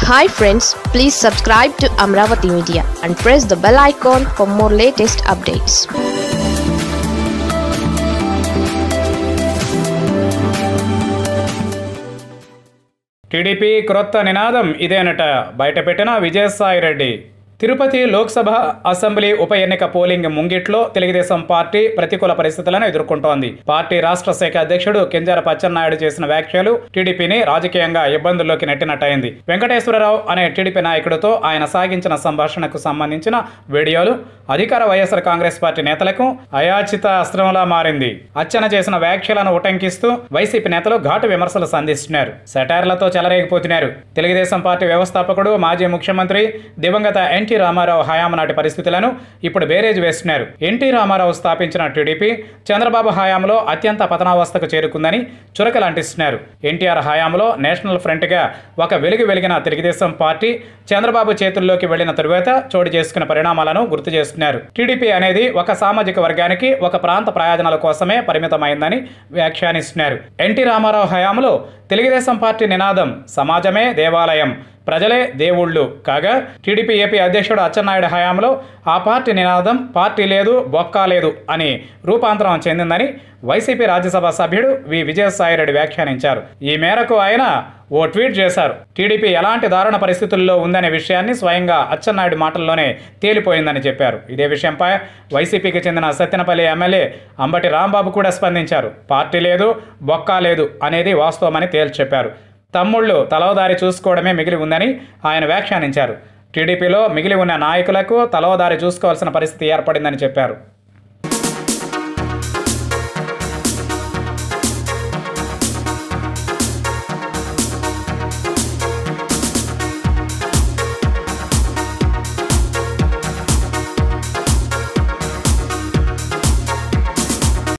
hi friends please subscribe to Amaravati media and press the bell icon for more latest updates TDP క్రొత్త నినాదం ఇదేనట బయటపెట్టిన Vijayasai Reddy Tirupati Lok Sabha assembly ఉప ఎన్నిక పోలింగ్ ముంగిట్లో తెలుగుదేశం పార్టీ ప్రతికూల పరిస్థితులను ఎదుర్కొంటోంది పార్టీ రాష్ట్ర శాఖ అధ్యక్షుడు కింజార పచ్చెన్నాయుడు చేసిన వ్యాఖ్యలు టీడీపీని రాజకీయంగా ఇబ్బందుల్లోకి నెట్టినట్టయింది వెంకటేశ్వరరావు అనే టీడీపీ నాయకుడితో ఆయన సాగించిన సంభాషణకు సంబంధించిన వీడియోలు అధికార వైఎస్ఆర్ కాంగ్రెస్ పార్టీ నేతలకు అయాచిత అస్త్రంలా మారింది అచ్చన చేసిన వ్యాఖ్యలను ఉటంకిస్తూ వైసీపీ నేతలు ఘాటు విమర్శలు సంధిస్తున్నారు సెటార్లతో చెలరేగిపోతున్నారు తెలుగుదేశం పార్టీ వ్యవస్థాపకుడు మాజీ ముఖ్యమంత్రి దివంగత ఎన్టీ రామారావు హయాం నాటి పరిస్థితులను ఇప్పుడు బేరేజ్ వేస్తున్నారు ఎన్టీ రామారావు స్థాపించిన టీడీపీ చంద్రబాబు హయాంలో అత్యంత పతనావస్థకు చేరుకుందని చురకలు అంటిస్తున్నారు ఎన్టీఆర్ హయాంలో నేషనల్ ఫ్రంట్గా ఒక వెలుగు వెలిగిన తెలుగుదేశం పార్టీ చంద్రబాబు చేతుల్లోకి వెళ్లిన తరువాత చోటు చేసుకున్న పరిణామాలను గుర్తు చేస్తున్నారు టీడీపీ అనేది ఒక సామాజిక వర్గానికి ఒక ప్రాంత ప్రయోజనాల కోసమే పరిమితమైందని వ్యాఖ్యానిస్తున్నారు ఎన్టీ రామారావు హయాంలో తెలుగుదేశం పార్టీ నినాదం సమాజమే దేవాలయం ప్రజలే దేవుళ్ళు కాగా టీడీపీ ఏపీ అధ్యక్షుడు అచ్చెన్నాయుడు హయాంలో ఆ పార్టీ నినాదం పార్టీ లేదు బొక్కా లేదు అని రూపాంతరం చెందిందని వైసీపీ రాజ్యసభ సభ్యుడు వి విజయసాయిరెడ్డి వ్యాఖ్యానించారు ఈ మేరకు ఆయన ఓ ట్వీట్ చేశారు టీడీపీ ఎలాంటి దారుణ పరిస్థితుల్లో ఉందనే విషయాన్ని స్వయంగా అచ్చెన్నాయుడు మాటల్లోనే తేలిపోయిందని చెప్పారు ఇదే విషయంపై వైసీపీకి చెందిన సత్తెనపల్లి ఎమ్మెల్యే అంబటి రాంబాబు కూడా స్పందించారు పార్టీ లేదు బొక్కా లేదు అనేది వాస్తవమని తేల్చి చెప్పారు తమ్ముళ్ళు తలవదారి చూసుకోవడమే మిగిలి ఉందని ఆయన వ్యాఖ్యానించారు టీడీపీలో మిగిలి ఉన్న నాయకులకు తలవదారి చూసుకోవాల్సిన పరిస్థితి ఏర్పడిందని చెప్పారు